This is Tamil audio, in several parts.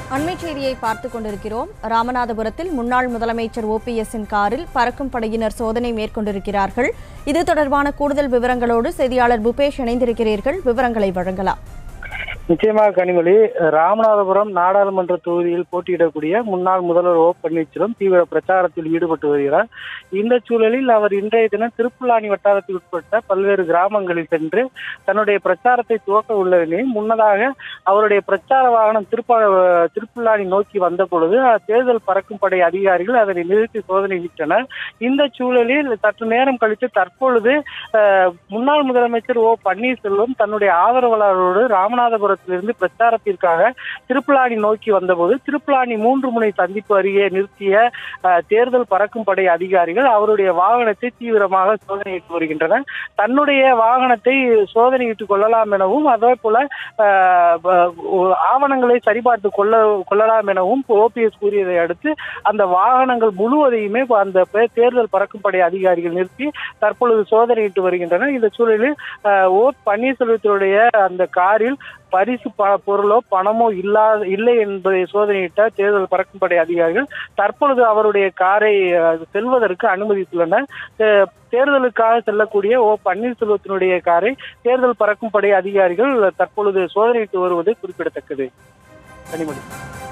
அண்மை செய்தியை பார்த்துக் கொண்டிருக்கிறோம் ராமநாதபுரத்தில் முன்னாள் முதலமைச்சர் ஓபிஎஸ்ஸின் காரில் பறக்கும் படையினர் சோதனை மேற்கொண்டிருக்கிறார்கள் இது தொடர்பான கூடுதல் விவரங்களோடு செய்தியாளர் புபேஷ் இணைந்திருக்கிறீர்கள் விவரங்களை வழங்கலாம் நிச்சயமாக கனிமொழி ராமநாதபுரம் நாடாளுமன்ற தொகுதியில் போட்டியிடக்கூடிய முன்னாள் முதல்வர் ஓ பன்னீர்செல்வம் தீவிர பிரச்சாரத்தில் ஈடுபட்டு வருகிறார் இந்த சூழலில் அவர் இன்றைய தினம் திருப்புலானி வட்டாரத்தில் உட்பட்ட பல்வேறு கிராமங்களில் சென்று தன்னுடைய பிரச்சாரத்தை துவக்க உள்ள நிலையில் முன்னதாக அவருடைய பிரச்சார வாகனம் திருப்ப திருப்புலானி நோக்கி வந்த பொழுது தேர்தல் பறக்கும் படை அதிகாரிகள் அதனை நிறுத்தி சோதனையிட்டனர் இந்த சூழலில் சற்று நேரம் கழித்து தற்பொழுது அஹ், முன்னாள் முதலமைச்சர் ஓ பன்னீர்செல்வம் தன்னுடைய ஆதரவாளரோடு ராமநாதபுரத்திலிருந்து பிரச்சாரத்திற்காக திருப்புலானி நோக்கி வந்தபோது திருப்புலானி மூன்று முனை சந்திப்பு அருகே நிறுத்திய அஹ், தேர்தல் பறக்கும் படை அதிகாரிகள் அவருடைய வாகனத்தை தீவிரமாக சோதனையிட்டு வருகின்றனர் தன்னுடைய வாகனத்தை சோதனையிட்டுக் கொள்ளலாம் எனவும் அதே போல அஹ், ப- ஒ- ஆவணங்களை சரிபார்த்து கொள்ள கொள்ளலாம் எனவும் ஓபிஎஸ் கூறியதை அடுத்து அந்த வாகனங்கள் முழுவதையுமே அந்த பே- தேர்தல் பறக்கும் படை அதிகாரிகள் நிறுத்தி தற்பொழுது சோதனையிட்டு வருகின்றனர் இந்த சூழலில் அஹ், ஓ பன்னீர்செல்வத்தினுடைய அந்த காரில் பரிசு ப- பொருளோ பணமோ இல்லா இல்லை என்பதை சோதனையிட்ட தேர்தல் பறக்கும் படை அதிகாரிகள் தற்பொழுது அவருடைய காரை அஹ், செல்வதற்கு அனுமதித்துள்ளனர் அஹ், தேர்தலுக்காக செல்லக்கூடிய ஓ பன்னீர்செல்வத்தினுடைய காரை தேர்தல் பறக்கும் படை அதிகாரிகள் தற்பொழுது சோதனையிட்டு வருவது குறிப்பிடத்தக்கது கனிமொழி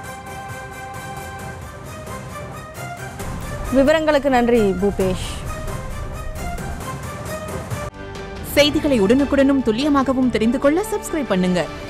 விவரங்களுக்கு நன்றி பூபேஷ் செய்திகளை உடனுக்குடனும் துல்லியமாகவும் தெரிந்து கொள்ள சப்ஸ்கிரைப் பண்ணுங்க